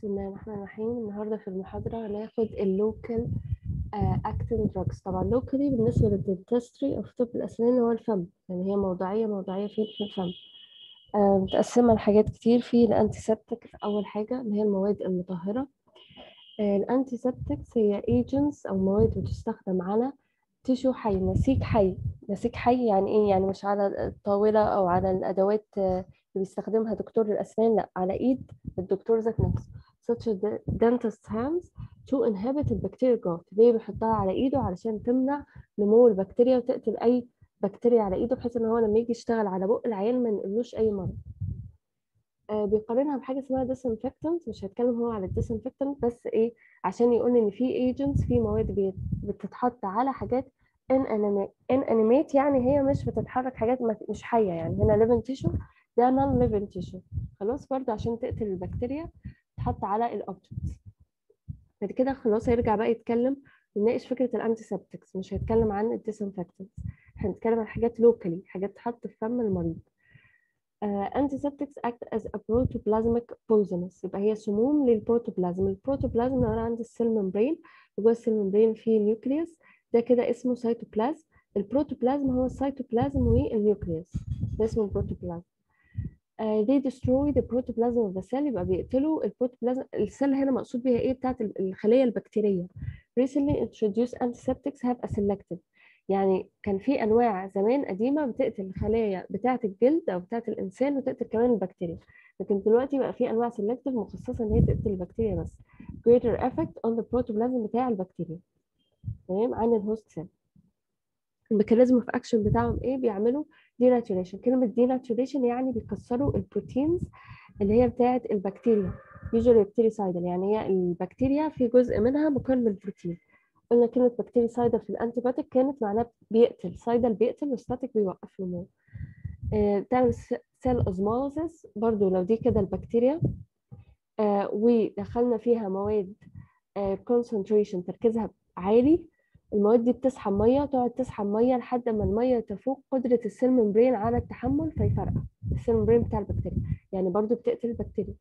بسم الله الرحمن الرحيم النهارده في المحاضرة هناخد اللوكال اكتين دراجز طبعا لوكالي بالنسبة للدنتستري أو في طب الأسنان هو الفم يعني هي موضوعية موضوعية في في الفم آه، متقسمة لحاجات كتير في الأنتيسبتيك أول حاجة اللي هي المواد المطهرة الأنتيسبتكس هي agents أو مواد بتستخدم على تيشو حي نسيج حي نسيج حي يعني إيه يعني مش على الطاولة أو على الأدوات آه، اللي بيستخدمها دكتور الأسنان لا على إيد الدكتور ذات نفسه such as the dentist's hands to inhibit البكتيريا growth ليه بيحطها على إيده علشان تمنع نمو البكتيريا وتقتل أي بكتيريا على إيده بحيث إن هو لما يجي يشتغل على بق العيان ما ينقلوش أي مرض آه، بيقارنها بحاجه اسمها disinfectant مش هتكلم هو على disinfectant بس ايه عشان يقول ان في agents في مواد بيت- بتتحط على حاجات inanimate inanimate يعني هي مش بتتحرك حاجات ما- مش حيه يعني هنا living tissue ده non living tissue خلاص برضه عشان تقتل البكتيريا تحط على الاوبجكتس بعد كده خلاص هيرجع بقى يتكلم ونناقش فكره الانتيسبتكس مش هيتكلم عن الديسانفكتنتس هنتكلم عن حاجات لوكالي حاجات تحط في فم المريض uh, antiseptics act as a protoplasmic poisonous يبقى هي سموم للبروتوبلازم البروتوبلازم لو انا عندي السيل ممبرين وجوه السيل ممبرين فيه نيوكليوس ده كده اسمه سيتوبلازم البروتوبلازم هو السيتوبلازم والنيوكليوس ده اسمه البروتوبلازم uh, they destroy the protoplasm of the cell يبقى بيقتلوا البروتوبلازم السيل هنا مقصود بيها ايه بتاعت الخلية البكتيرية recently introduced antiseptics have a selective يعني كان في انواع زمان قديمه بتقتل الخلايا بتاعه الجلد او بتاعه الانسان وتقتل كمان البكتيريا لكن دلوقتي بقى في انواع سيلكتيف مخصصه ان هي تقتل البكتيريا بس greater effect on the protoplasm بتاع البكتيريا تمام عن الهوست سيل الميكانيزم اوف اكشن بتاعهم ايه بيعملوا ديناتوريشن كلمه ديناتوريشن يعني بيكسروا البروتينز اللي هي بتاعه البكتيريا usually bactericidal يعني هي البكتيريا في جزء منها مكون من البروتين قلنا كلمة بكتيريسايدر في الانتيبيوتيك كانت معناها بيقتل سايدل بيقتل وستاتيك بيوقف نمو آه، تعمل سيل اوزموزيس برضو لو دي كده البكتيريا آه، ودخلنا فيها مواد كونسنتريشن تركيزها عالي المواد دي بتسحب ميه تقعد تسحب ميه لحد ما الميه تفوق قدره السيل ممبرين على التحمل فيفرقع السيل ممبرين بتاع البكتيريا يعني برضو بتقتل البكتيريا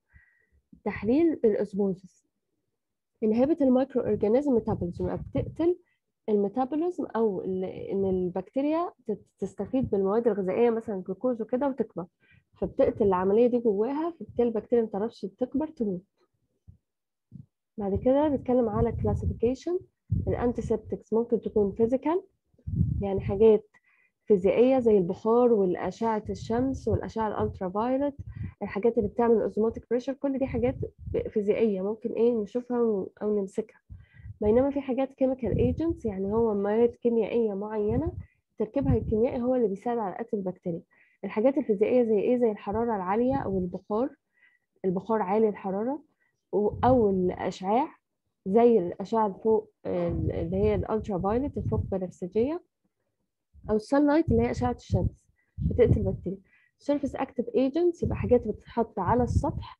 تحليل بالاوزموزيس inhibit المايكرو اورجانيزم ميتابوليزم بتقتل الميتابوليزم او ال- ان البكتيريا تت- تستفيد بالمواد الغذائيه مثلا الجلوكوز وكده وتكبر فبتقتل العمليه دي جواها فبالتالي البكتيريا ما تعرفش تكبر تموت بعد كده بيتكلم على كلاسيفيكيشن الانتيسبتكس ممكن تكون فيزيكال يعني حاجات فيزيائيه زي البخار والاشعه الشمس والاشعه الالترا فايولت الحاجات اللي بتعمل اوزموتيك بريشر كل دي حاجات فيزيائيه ممكن ايه نشوفها و- او نمسكها بينما في حاجات chemical agents يعني هو مواد كيميائيه معينه تركيبها الكيميائي هو اللي بيساعد على قتل البكتيريا الحاجات الفيزيائيه زي ايه زي الحراره العاليه او البخار البخار عالي الحراره و- او الاشعاع زي الاشعه الفوق ال- اللي هي الالترا فايولت الفوق بنفسجيه او السان لايت اللي هي اشعه الشمس بتقتل البكتيريا سيرفيس اكتيف ايجنتس يبقى حاجات بتتحط على السطح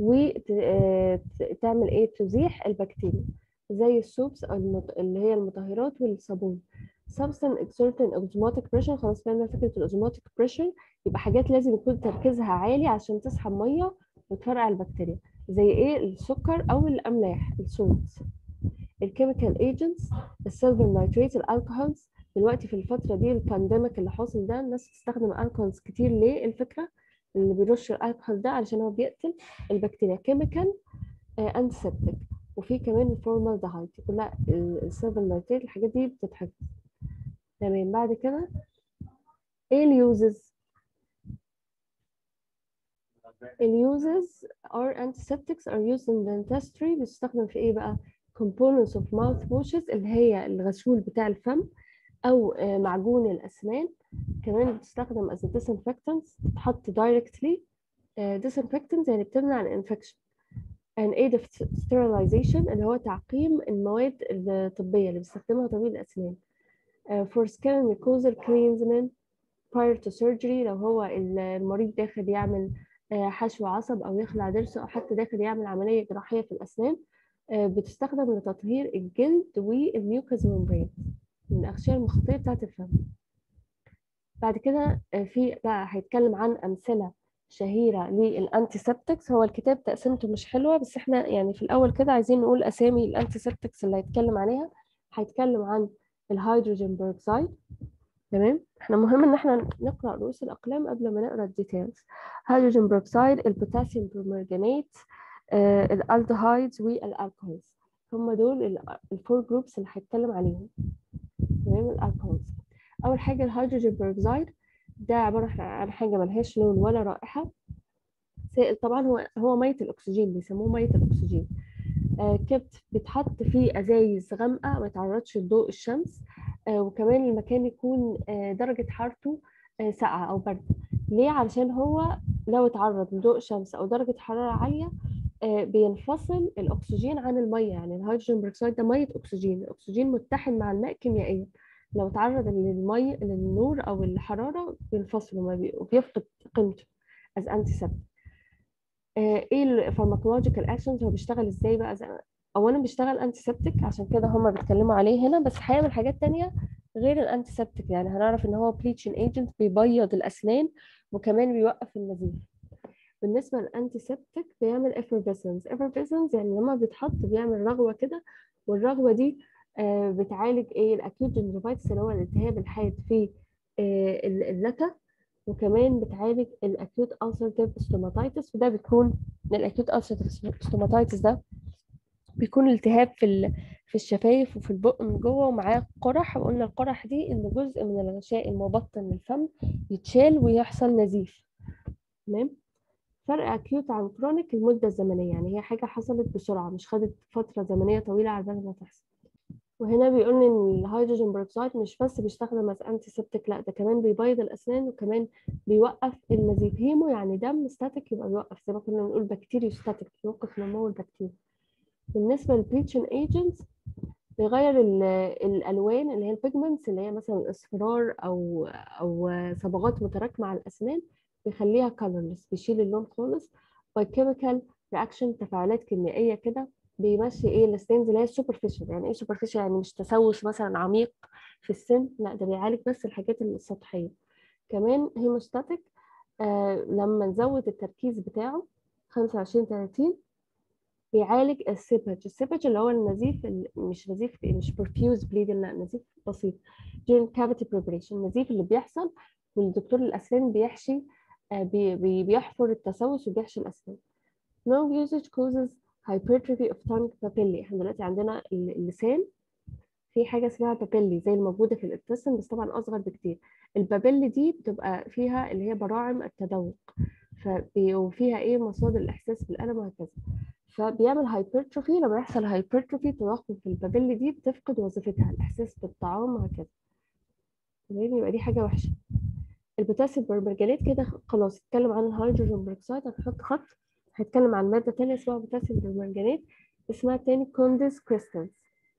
وتعمل ايه تزيح البكتيريا زي السوبس او المط... اللي هي المطهرات والصابون substance exerting osmotic pressure خلاص فهمنا فكره الاوزموتيك بريشر يبقى حاجات لازم يكون تركيزها عالي عشان تسحب ميه وتفرقع البكتيريا زي ايه السكر او الاملاح السولتس الكيميكال ايجنتس السيلفر نايتريت الالكوهولز دلوقتي في الفتره دي البانديميك اللي حاصل ده الناس بتستخدم الكوهولز كتير ليه الفكره اللي بيرش الالكوهول ده علشان هو بيقتل البكتيريا كيميكال انتسبتيك وفي كمان الفورمالدهايد دي كلها السيلفر نايتريت الحاجات دي بتتحفظ تمام بعد كده ايه اليوزز اليوزز are antiseptics are used in dentistry بتستخدم في ايه بقى components of mouth washes اللي هي الغسول بتاع الفم او آه، معجون الاسنان كمان بتستخدم as a disinfectants تتحط directly آه، disinfectants يعني بتمنع الانفكشن and aid of sterilization اللي هو تعقيم المواد الطبية اللي بيستخدمها طبيب الأسنان آه، for skin and mucosal cleansing prior to surgery لو هو المريض داخل يعمل آه، حشو عصب أو يخلع ضرس أو حتى داخل يعمل عملية جراحية في الأسنان آه، بتستخدم لتطهير الجلد والميوكس ممبرين من الأغشية المخاطية بتاعة الفم بعد كده آه، في بقى هيتكلم عن أمثلة شهيرة للأنتيسبتكس هو الكتاب تقسيمته مش حلوة بس احنا يعني في الأول كده عايزين نقول أسامي الأنتيسبتكس اللي هيتكلم عليها هيتكلم عن الهيدروجين بيروكسيد تمام احنا مهم ان احنا نقرأ رؤوس الأقلام قبل ما نقرأ الديتيلز هيدروجين بيروكسيد البوتاسيوم برومرجانات آه الالدهايدز والالكوهولز هم دول الفور جروبس اللي هيتكلم عليهم تمام الالكوهولز أول حاجة الهيدروجين بيروكسيد ده عبارة عن حاجة ملهاش لون ولا رائحة سائل طبعا هو هو مية الأكسجين بيسموه مية الأكسجين آه كبت بيتحط فيه أزايز غامقة ما يتعرضش لضوء الشمس آه وكمان المكان يكون آه درجة حرارته آه ساقعة أو برد ليه؟ علشان هو لو اتعرض لضوء شمس أو درجة حرارة عالية آه بينفصل الأكسجين عن المية يعني الهيدروجين بيروكسيد ده مية أكسجين الأكسجين متحد مع الماء كيميائيا لو تعرض للمي للنور او الحراره بينفصلوا وبيفقد قيمته از انتي ايه الفارماكولوجيكال اكشنز هو بيشتغل ازاي بقى زي اولا بيشتغل انتي سبتك عشان كده هم بيتكلموا عليه هنا بس هيعمل حاجات تانية غير الانتي سبتك يعني هنعرف ان هو بليتشن ايجنت بيبيض الاسنان وكمان بيوقف النزيف بالنسبه للانتي سبتك بيعمل effervescence effervescence يعني لما بيتحط بيعمل رغوه كده والرغوه دي آه بتعالج ايه الاكيوت جنجيفايتس اللي هو الالتهاب الحاد في آه اللثه وكمان بتعالج الاكيوت ulcerative stomatitis وده بيكون الاكيوت ulcerative stomatitis ده بيكون التهاب في في الشفايف وفي البق من جوه ومعاه قرح وقلنا القرح دي ان جزء من الغشاء المبطن للفم يتشال ويحصل نزيف تمام فرق اكيوت عن كرونيك المده الزمنيه يعني هي حاجه حصلت بسرعه مش خدت فتره زمنيه طويله على بال ما تحصل وهنا بيقول ان الهيدروجين بروكسيد مش بس بيستخدم از انتي سيبتيك لا ده كمان بيبيض الاسنان وكمان بيوقف النزيف هيمو يعني دم ستاتيك يبقى بيوقف زي ما كنا بنقول بكتيريو ستاتيك بيوقف نمو البكتيريا بالنسبه للبليتشن ايجنتس بيغير الالوان اللي هي البيجمنتس اللي هي مثلا الاصفرار او او صبغات متراكمه على الاسنان بيخليها كولرلس بيشيل اللون خالص باي كيميكال رياكشن تفاعلات كيميائيه كده بيمشي ايه الستينز اللي هي سوبرفيشال يعني ايه سوبرفيشال يعني مش تسوس مثلا عميق في السن لا ده بيعالج بس الحاجات السطحيه كمان هيموستاتيك آه لما نزود التركيز بتاعه 25 30 بيعالج السيبج السيبج اللي هو النزيف مش نزيف مش برفيوز بليدنج لا نزيف بسيط during cavity preparation النزيف اللي بيحصل والدكتور الاسنان بيحشي آه بي بي بيحفر التسوس وبيحشي الاسنان no usage causes hypertrophy of tongue papillae احنا دلوقتي عندنا اللسان في حاجه اسمها بابيلي زي الموجوده في الابتسم بس طبعا اصغر بكتير البابيلي دي بتبقى فيها اللي هي براعم التذوق وفيها ايه مصادر الاحساس بالالم وهكذا فبيعمل هايبرتروفي لما يحصل هايبرتروفي تضخم في البابيلي دي بتفقد وظيفتها الاحساس بالطعام وهكذا تمام يبقى دي حاجه وحشه البوتاسيوم برمجانات كده خلاص اتكلم عن الهيدروجين بروكسيد هنحط خط هيتكلم عن مادة تانية اسمها بوتاسيوم برمنجانات اسمها تاني كوندس كريستالز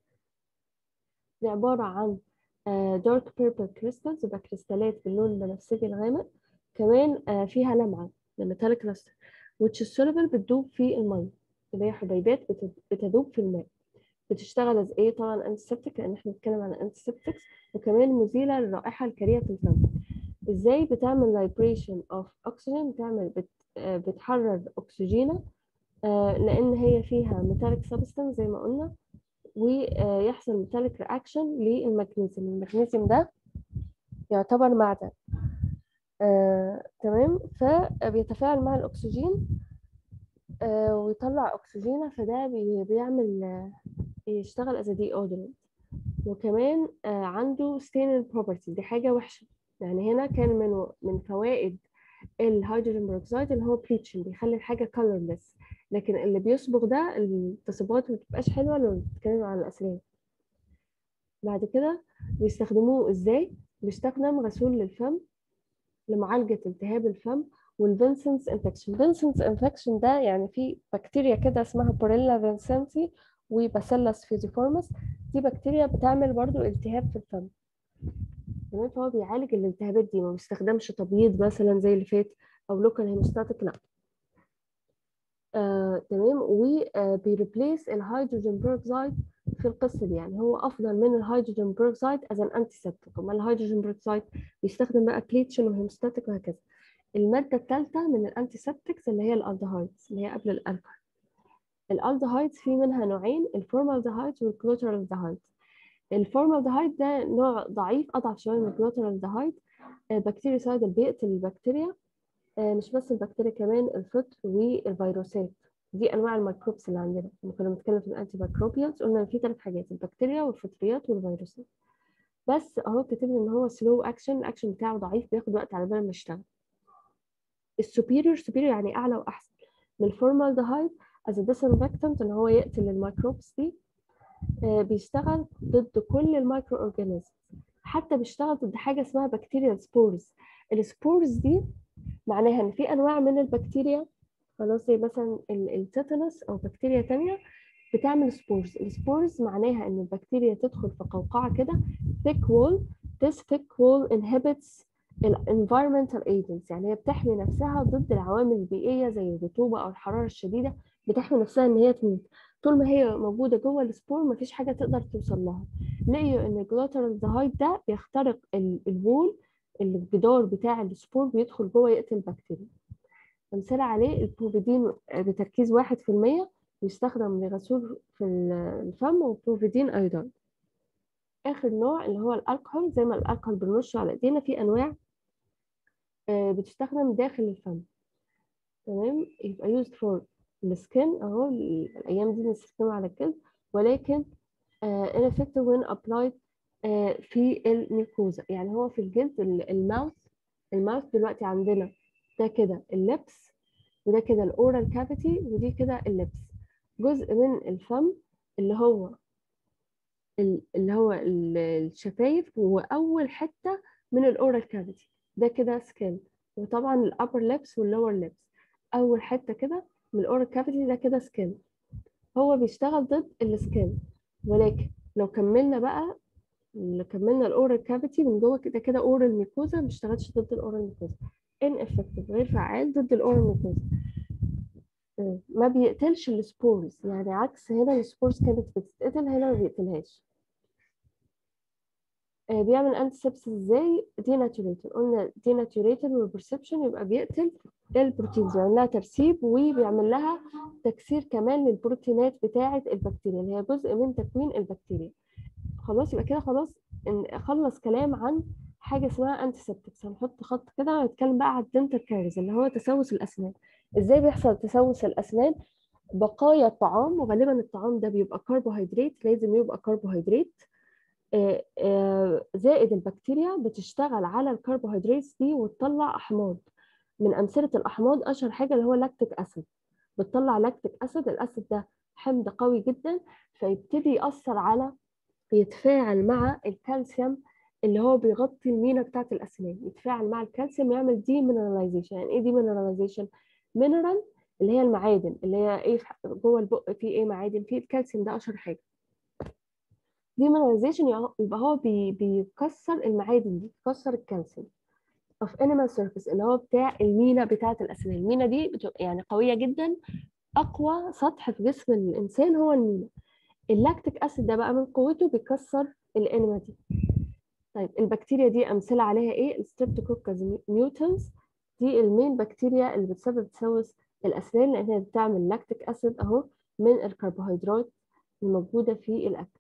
دي عبارة عن دارك بيربل كريستالز يبقى كريستالات باللون البنفسجي الغامق كمان فيها لمعة ميتاليك لاستر which is soluble بتدوب في المية اللي هي حبيبات بتدوب في الماء بتشتغل از ايه طبعا انتيسبتيك لان احنا بنتكلم عن انتيسبتكس وكمان مزيلة للرائحة الكريهة في الفم ازاي بتعمل لايبريشن اوف اوكسجين بتعمل بت بتحرر أكسجينة لأن هي فيها ميتاليك سبستانس زي ما قلنا ويحصل ميتاليك رياكشن للمغنيسيوم المغنيسيوم ده يعتبر معدن آه، تمام فبيتفاعل مع الأكسجين آه، ويطلع أكسجينة فده بي بيعمل آه، يشتغل as a deodorant وكمان آه، عنده staining properties دي حاجة وحشة يعني هنا كان من من فوائد الهيدروجين بروكسيد اللي هو بليتشن بيخلي الحاجه كولرلس لكن اللي بيصبغ ده التصبغات ما بتبقاش حلوه لو بتتكلم عن الاسنان بعد كده بيستخدموه ازاي بيستخدم غسول للفم لمعالجه التهاب الفم والفينسنس انفكشن فينسنس انفكشن ده يعني في بكتيريا كده اسمها بوريلا فينسنسي وباسيلاس فيزيفورمس دي بكتيريا بتعمل برضو التهاب في الفم تمام فهو بيعالج الالتهابات دي ما بيستخدمش تبييض مثلا زي اللي فات او لوكال هيموستاتيك لا آه، تمام وبيريبليس الهيدروجين بيروكسيد في القصه دي يعني هو افضل من الهيدروجين بيروكسيد از ان انتي سيبتيك امال الهيدروجين بيروكسيد بيستخدم بقى بليتشن وهيموستاتيك وهكذا المادة الثالثة من الأنتيسبتكس اللي هي الألدهايدز اللي هي قبل الألكحول الألدهايدز في منها نوعين الفورمالدهايد والكلوترالدهايد الفورمالدهايد ده نوع ضعيف أضعف شوية من الكلوترالدهايد بكتيريسايد بيقتل البكتيريا مش بس البكتيريا كمان الفطر والفيروسات دي انواع الميكروبس اللي عندنا لما كنا بنتكلم في الانتي ميكروبيالز قلنا ان في ثلاث حاجات البكتيريا والفطريات والفيروسات بس اهو كاتب ان هو سلو اكشن الاكشن بتاعه ضعيف بياخد وقت على بال ما يشتغل السوبيريور سوبيريور يعني اعلى واحسن من الفورمالدهايد از ديسانفكتنت ان هو يقتل الميكروبس دي آه بيشتغل ضد كل المايكرو اورجانيزم حتى بيشتغل ضد حاجه اسمها بكتيريا سبورز السبورز دي معناها ان في انواع من البكتيريا خلاص زي مثلا التيتانوس او بكتيريا تانية بتعمل سبورز السبورز معناها ان البكتيريا تدخل في قوقعه كده thick wall this thick wall inhibits environmental agents يعني هي بتحمي نفسها ضد العوامل البيئيه زي الرطوبه او الحراره الشديده بتحمي نفسها ان هي تموت طول ما هي موجوده جوه السبور مفيش حاجه تقدر توصل لها لقيوا ان الجلوترالدهايد ده بيخترق الوول الجدار بتاع السبور بيدخل جوه يقتل البكتيريا أمثلة عليه البروفيدين بتركيز واحد في المية بيستخدم لغسول في الفم وبروفيدين أيضا آخر نوع اللي هو الألكحول زي ما الألكحول بنرشه على إيدينا في أنواع بتستخدم داخل الفم تمام يبقى used for السكين أهو الأيام دي بنستخدمه على الجلد ولكن ineffective when applied في الميكوزا يعني هو في الجلد الماوث الماوث دلوقتي عندنا ده كده اللبس وده كده الاورال كافيتي ودي كده اللبس جزء من الفم اللي هو اللي هو الشفايف واول حته من الاورال كافيتي ده كده سكين وطبعا الابر لبس واللور لبس اول حته كده من الاورال كافيتي ده كده سكين هو بيشتغل ضد السكين ولكن لو كملنا بقى لو كملنا الاورال كافيتي من جوه كده كده اورال ميكوزا ما اشتغلش ضد الاورال ميكوزا ineffective غير فعال ضد الاورال ميكوزا ما بيقتلش السبورز يعني عكس هنا السبورز كانت بتتقتل هنا ما بيقتلهاش بيعمل انتي سبسس ازاي ديناتوريتور قلنا ديناتوريتور والبرسبشن يبقى بيقتل البروتينز بيعمل لها ترسيب وبيعمل لها تكسير كمان للبروتينات بتاعه البكتيريا اللي هي جزء من تكوين البكتيريا خلاص يبقى كده خلاص خلص كلام عن حاجه اسمها انتيسبتكس هنحط خط كده ونتكلم بقى على الدنتال كاريز اللي هو تسوس الاسنان ازاي بيحصل تسوس الاسنان بقايا الطعام وغالبا الطعام ده بيبقى كربوهيدرات لازم يبقى كربوهيدرات زائد البكتيريا بتشتغل على الكربوهيدرات دي وتطلع احماض من امثله الاحماض اشهر حاجه اللي هو لاكتيك اسيد بتطلع لاكتيك اسيد الاسيد ده حمض قوي جدا فيبتدي ياثر على يتفاعل مع الكالسيوم اللي هو بيغطي المينا بتاعت الاسنان يتفاعل مع الكالسيوم يعمل دي مينراليزيشن يعني ايه دي مينراليزيشن مينرال اللي هي المعادن اللي هي ايه جوه البق فيه ايه معادن فيه الكالسيوم ده اشهر حاجه دي مينراليزيشن يبقى هو بي بيكسر المعادن دي بيكسر الكالسيوم of animal surface اللي هو بتاع المينا بتاعت الاسنان المينا دي يعني قويه جدا اقوى سطح في جسم الانسان هو المينا اللاكتيك اسيد ده بقى من قوته بيكسر الانيما دي طيب البكتيريا دي امثله عليها ايه الستريبتوكوكس ميوتنز دي المين بكتيريا اللي بتسبب تسوس الاسنان لان هي بتعمل لاكتيك اسيد اهو من الكربوهيدرات الموجوده في الاكل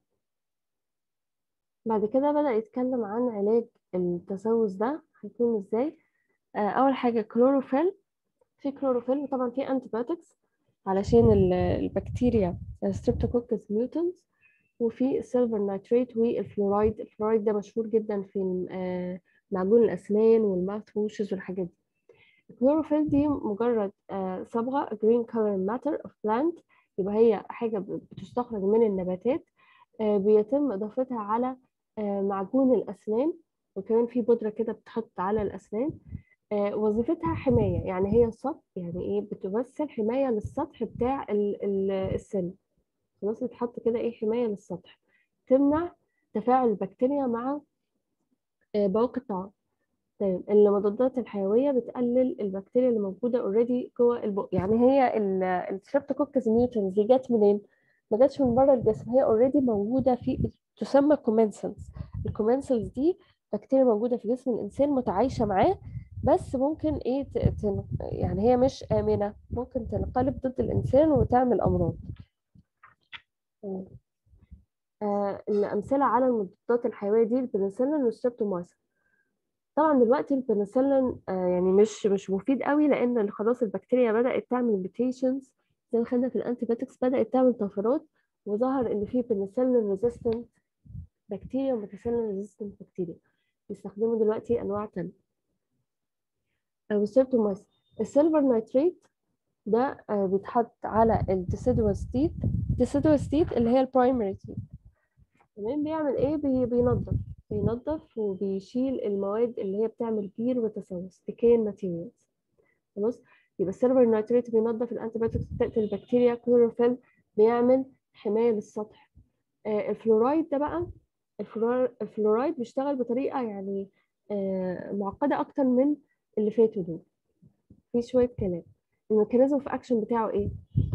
بعد كده بدا يتكلم عن علاج التسوس ده هيكون ازاي آه اول حاجه كلوروفيل في كلوروفيل وطبعا في انتيبيوتكس علشان البكتيريا ستريبتوكوكس ميوتنز وفي السيلفر نايتريت والفلورايد الفلورايد ده مشهور جدا في معجون الاسنان والماوث ووشز والحاجات دي الكلوروفيل دي مجرد صبغه green color matter of plant يبقى هي حاجه بتستخرج من النباتات بيتم اضافتها على معجون الاسنان وكمان في بودره كده بتحط على الاسنان وظيفتها حمايه يعني هي سطح يعني ايه بتمثل حمايه للسطح بتاع السن خلاص بتحط كده ايه حمايه للسطح تمنع تفاعل البكتيريا مع بواقي الطعام طيب المضادات الحيويه بتقلل البكتيريا اللي موجوده اوريدي جوه البق يعني هي الستريبتوكوكس ميوتنز دي جت منين ما جاتش من بره الجسم هي اوريدي موجوده في تسمى كومنسلز الكومنسلز دي بكتيريا موجوده في جسم الانسان متعايشه معاه بس ممكن ايه ت... تن... يعني هي مش آمنة ممكن تنقلب ضد الإنسان وتعمل أمراض آه الأمثلة على المضادات الحيوية دي البنسلين والستريبتومايسين طبعا دلوقتي البنسلين آه يعني مش مش مفيد قوي لأن خلاص البكتيريا بدأت تعمل ميوتيشنز زي ما خدنا في الأنتيبيوتكس بدأت تعمل طفرات وظهر إن في بنسلين ريزيستنت بكتيريا وميثيسيلين ريزيستنت بكتيريا بيستخدموا دلوقتي أنواع تانية والسيرتومايسين السيلفر نايتريت ده آه بيتحط على الديسيدوس تيت الديسيدوس تيت اللي هي البرايمري تيت تمام بيعمل ايه بي بينظف بينظف وبيشيل المواد اللي هي بتعمل بير وتسوس decaying materials خلاص يبقى السيلفر نايتريت بينظف الانتيبيوتكس بتقتل البكتيريا كلوروفيل بيعمل حمايه للسطح آه الفلورايد ده بقى الفلورايد بيشتغل بطريقه يعني آه معقده اكتر من اللي فاتوا دول في شويه كلام الميكانيزم اوف اكشن بتاعه ايه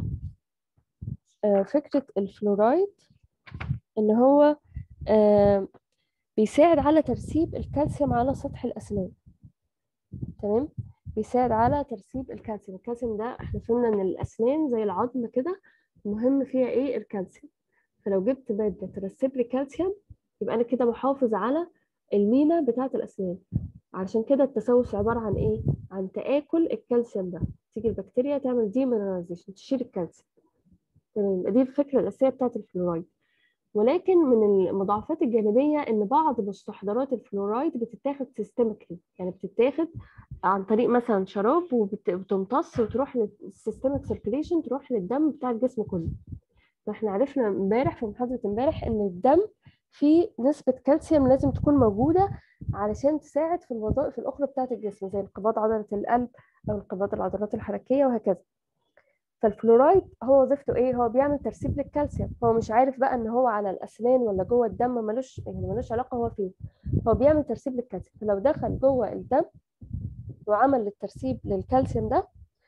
آه فكره الفلورايد ان هو آه بيساعد على ترسيب الكالسيوم على سطح الاسنان تمام بيساعد على ترسيب الكالسيوم الكالسيوم ده احنا فهمنا ان الاسنان زي العظم كده مهم فيها ايه الكالسيوم فلو جبت ماده ترسب لي كالسيوم يبقى انا كده محافظ على المينا بتاعه الاسنان علشان كده التسوس عباره عن ايه عن تاكل الكالسيوم ده تيجي البكتيريا تعمل ديمينراليزيشن تشيل الكالسيوم تمام دي الفكره الاساسيه بتاعه الفلورايد ولكن من المضاعفات الجانبيه ان بعض مستحضرات الفلورايد بتتاخد سيستميكلي يعني بتتاخد عن طريق مثلا شراب وبتمتص وتروح للسيستميك سيركيليشن تروح للدم بتاع الجسم كله فاحنا عرفنا امبارح في محاضره امبارح ان الدم فيه نسبه كالسيوم لازم تكون موجوده علشان تساعد في الوظائف الاخرى بتاعه الجسم زي انقباض عضله القلب او انقباض العضلات الحركيه وهكذا فالفلورايد هو وظيفته ايه هو بيعمل ترسيب للكالسيوم هو مش عارف بقى ان هو على الاسنان ولا جوه الدم ملوش يعني ملوش علاقه هو فين هو بيعمل ترسيب للكالسيوم فلو دخل جوه الدم وعمل الترسيب للكالسيوم ده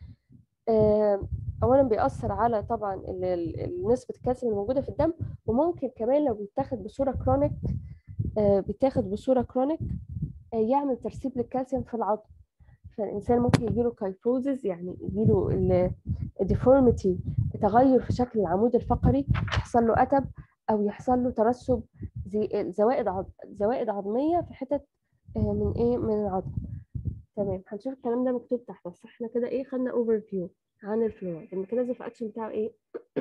اولا بيأثر على طبعا نسبه الكالسيوم الموجوده في الدم وممكن كمان لو بيتاخد بصوره كرونيك بيتاخد بصوره كرونيك يعمل ترسيب للكالسيوم في العظم فالإنسان ممكن يجيله كايفوزز يعني يجيله الديفورميتي تغير في شكل العمود الفقري يحصل له أتب أو يحصل له ترسب زي زوائد عض... زوائد عظمية في حتت من إيه من العظم تمام هنشوف الكلام ده مكتوب تحت بس احنا كده إيه خدنا أوفر فيو عن الفلورايد الميكانيزم اوف اكشن بتاعه إيه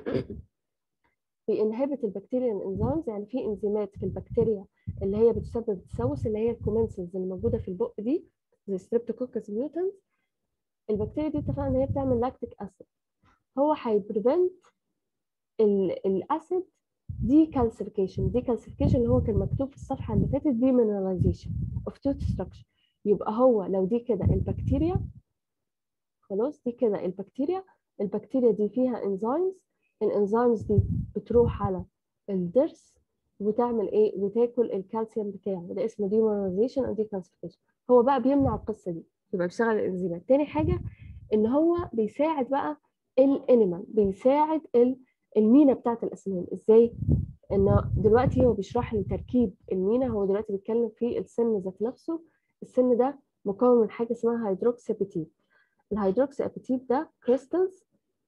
بينهبت البكتيريا انزيمز يعني في انزيمات في البكتيريا اللي هي بتسبب التسوس اللي هي الكومنسلز اللي موجوده في البق دي زي ستريبتوكوكس ميوتنز البكتيريا دي اتفقنا ان هي بتعمل لاكتيك اسيد هو هيبريفنت الاسيد دي كالسيفيكيشن دي كالسيفيكيشن اللي هو كان مكتوب في الصفحه اللي فاتت دي مينراليزيشن اوف توت ستراكشر يبقى هو لو دي كده البكتيريا خلاص دي كده البكتيريا البكتيريا دي فيها انزيمز الانزيمز دي بتروح على الضرس وتعمل ايه وتاكل الكالسيوم بتاعه ده اسمه ديمينراليزيشن او ديكالسيفيكيشن هو بقى بيمنع القصه دي يبقى بيشتغل الانزيمات تاني حاجه ان هو بيساعد بقى الانيمال بيساعد المينا بتاعت الاسنان ازاي ان دلوقتي هو بيشرح لي تركيب المينا هو دلوقتي بيتكلم في السن ذات نفسه السن ده مكون من حاجه اسمها هيدروكسي ابيتيت الهيدروكسي ابيتيت ده كريستالز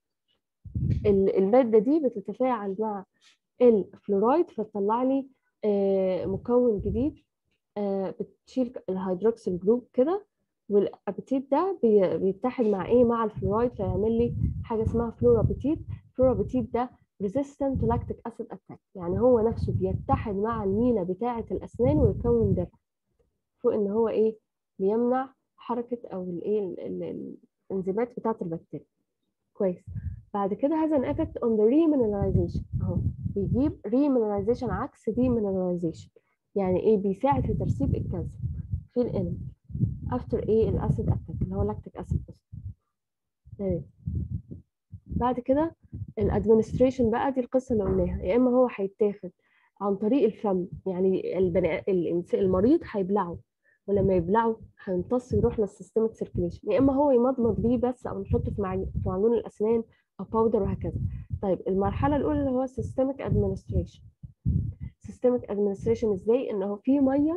الماده دي بتتفاعل مع الفلورايد فتطلع لي مكون جديد بتشيل الهيدروكسيل جروب كده والابيتيت ده بيتحد مع ايه مع الفلورايد فيعمل لي حاجه اسمها فلورابيتيت فلورابيتيت ده resistant to lactic acid attack يعني هو نفسه بيتحد مع المينا بتاعه الاسنان ويكون درع فوق ان هو ايه بيمنع حركه او الايه الانزيمات بتاعه البكتيريا كويس بعد كده هذا an effect on the remineralization اهو بيجيب remineralization عكس demineralization يعني ايه بيساعد في ترسيب الكالسيوم في الانم افتر ايه الاسيد اتاك اللي هو لاكتيك اسيد تمام بعد كده الادمنستريشن بقى دي القصه اللي قلناها يا اما هو هيتاخد عن طريق الفم يعني البني المريض هيبلعه ولما يبلعه هيمتص يروح للسيستمك سيركيليشن يا اما هو يمضمض بيه بس او نحطه في معجون الاسنان او باودر وهكذا طيب المرحله الاولى اللي هو سيستمك ادمنستريشن سيستمك ادمنستريشن ازاي ان هو في ميه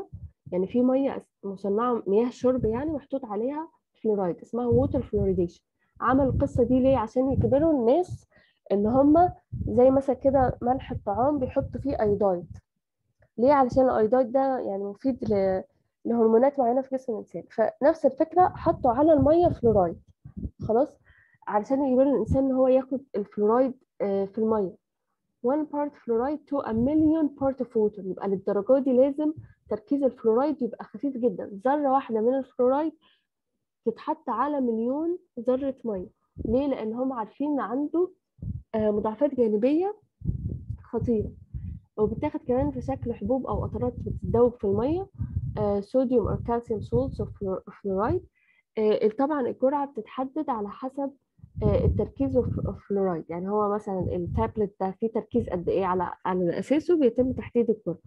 يعني في ميه مصنعه مياه شرب يعني محطوط عليها فلورايد اسمها ووتر فلوريديشن عمل القصه دي ليه عشان يجبروا الناس ان هم زي مثلا كده ملح الطعام بيحطوا فيه ايودايد ليه علشان الايودايد ده يعني مفيد ل... لهرمونات معينه في جسم الانسان فنفس الفكره حطوا على الميه فلورايد خلاص علشان يجبروا الانسان ان هو ياخد الفلورايد في الميه 1 part fluoride to a million part of water يبقى للدرجه دي لازم تركيز الفلورايد يبقى خفيف جدا ذره واحده من الفلورايد تتحط على مليون ذره ميه ليه لان هم عارفين ان عنده مضاعفات جانبيه خطيره وبتاخد كمان في شكل حبوب او قطرات بتتذوب في الميه صوديوم او كالسيوم سولتس اوف فلورايد طبعا الجرعه بتتحدد على حسب التركيز اوف فلورايد يعني هو مثلا التابلت ده فيه تركيز قد ايه على على اساسه بيتم تحديد الجرعه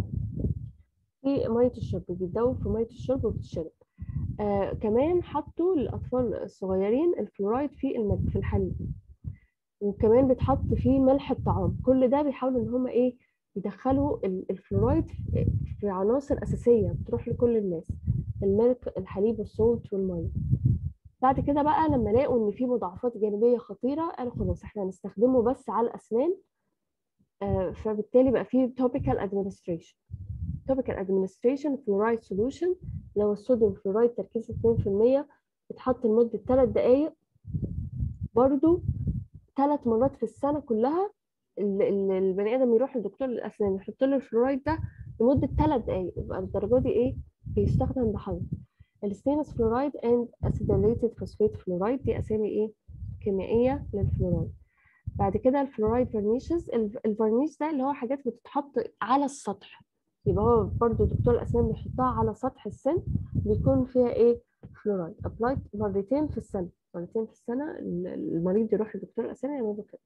في ميه الشرب بيتذوب في ميه الشرب وبتتشرب آه كمان حطوا للاطفال الصغيرين الفلورايد في الملح في الحليب وكمان بيتحط فيه ملح الطعام كل ده بيحاولوا ان هم ايه يدخلوا الفلورايد في عناصر اساسيه بتروح لكل الناس الملك الحليب والصوت والميه بعد كده بقى لما لقوا ان في مضاعفات جانبيه خطيره قالوا خلاص احنا هنستخدمه بس على الاسنان آه فبالتالي بقى فيه topical administration topical administration fluoride solution لو الصوديوم فلورايد تركيزه 2% بيتحط لمده 3 دقائق برضو ثلاث مرات في السنه كلها البني ادم يروح لدكتور الاسنان يحط له الفلورايد ده لمده ثلاث دقائق يبقى الدرجه دي ايه بيستخدم بحذر الستينس فلورايد اند اسيديليتد فوسفات فلورايد دي اسامي ايه كيميائيه للفلورايد بعد كده الفلورايد فارنيشز الفارنيش ده اللي هو حاجات بتتحط على السطح يبقى هو برضو دكتور الاسنان بيحطها على سطح السن بيكون فيها ايه فلورايد ابلايد مرتين في السنه مرتين في السنه المريض يروح لدكتور الاسنان يعمل كده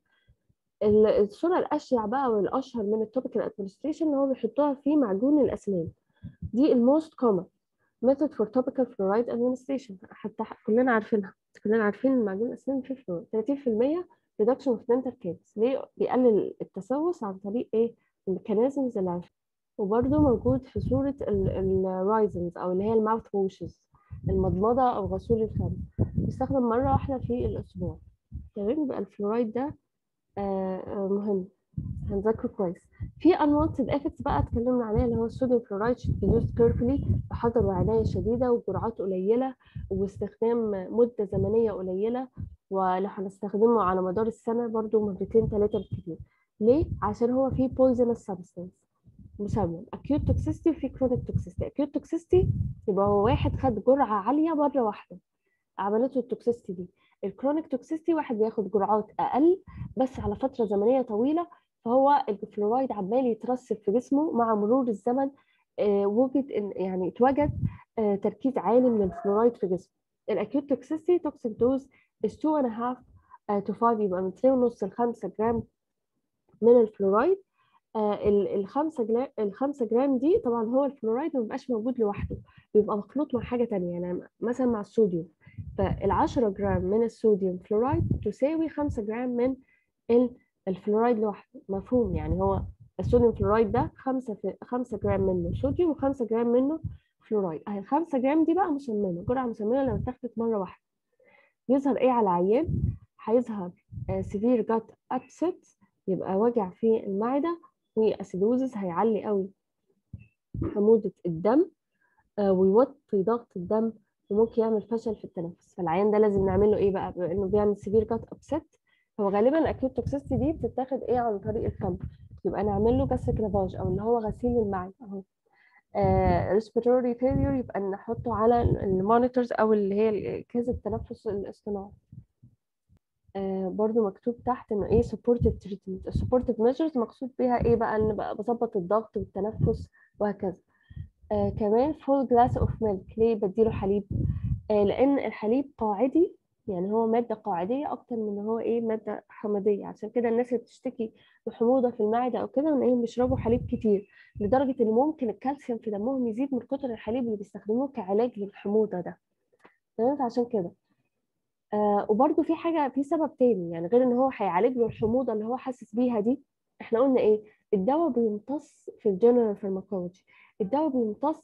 الصوره الاشيع بقى والاشهر من التوبيكال ادمنستريشن اللي هو بيحطوها في معجون الاسنان دي الموست كومن method for topical fluoride administration حتى كلنا عارفينها كلنا عارفين ان معجون الاسنان فيه فلورايد 30% reduction of dental caries ليه بيقلل التسوس عن طريق ايه الميكانيزمز اللي عارفين وبرده موجود في صورة الرايزنز أو اللي هي الماوث ووشز المضمضة أو غسول الفم بيستخدم مرة واحدة في الأسبوع تمام يبقى الفلورايد ده آه مهم هنذاكره كويس في unwanted effects بقى اتكلمنا عليها اللي هو الصوديوم فلورايد should be used carefully بحذر وعناية شديدة وجرعات قليلة واستخدام مدة زمنية قليلة ولو هنستخدمه على مدار السنة برضو مرتين ثلاثة بالكتير ليه؟ عشان هو فيه poisonous substance مسمم acute toxicity وفي chronic toxicity acute toxicity يبقى هو واحد خد جرعة عالية مرة واحدة عملته التوكسيستي دي الكرونيك توكسيستي واحد بياخد جرعات أقل بس على فترة زمنية طويلة فهو الفلورايد عمال يترسب في جسمه مع مرور الزمن آه وجد إن يعني اتوجد آه تركيز عالي من الفلورايد في جسمه الاكيوت توكسيستي توكسيك دوز is 2.5 to 5 يبقى من 2.5 ل 5 جرام من الفلورايد آه الخمسة جرام الخمسة جرام دي طبعا هو الفلورايد ما بيبقاش موجود لوحده بيبقى مخلوط مع حاجة تانية يعني مثلا مع الصوديوم فالعشرة جرام من الصوديوم فلورايد تساوي خمسة جرام من الفلورايد لوحده مفهوم يعني هو الصوديوم فلورايد ده خمسة في خمسة جرام منه صوديوم وخمسة جرام منه فلورايد اهي الخمسة جرام دي بقى مسممة جرعة مسممة لو اتاخدت مرة واحدة يظهر ايه على العيان هيظهر سيفير جات ابسيت يبقى وجع في المعدة واسيدوزس هيعلي قوي حموضة الدم آه ويوطي ضغط الدم وممكن يعمل فشل في التنفس فالعيان ده لازم نعمل له ايه بقى بما انه بيعمل سيفير جات ابسيت هو غالبا الاكيوت توكسيستي دي بتتاخد ايه عن طريق الفم يبقى نعمل له جاستريك لافاج او اللي هو غسيل المعده اهو ريسبيراتوري فيلير يبقى نحطه على المونيتورز او اللي هي كيس التنفس الاصطناعي آه برضو مكتوب تحت انه ايه supportive treatment supportive measures مقصود بيها ايه بقى ان بقى بظبط الضغط والتنفس وهكذا آه كمان full glass of milk ليه بديله حليب آه لان الحليب قاعدي يعني هو مادة قاعدية أكتر من هو إيه مادة حمضية عشان كده الناس اللي بتشتكي بحموضة في المعدة أو كده إنهم بيشربوا حليب كتير لدرجة إن ممكن الكالسيوم في دمهم يزيد من كتر الحليب اللي بيستخدموه كعلاج للحموضة ده تمام عشان كده آه وبرده في حاجة في سبب تاني يعني غير إن هو هيعالج له الحموضة اللي هو حاسس بيها دي إحنا قلنا إيه الدواء بيمتص في الجنرال فارماكولوجي الدواء بيمتص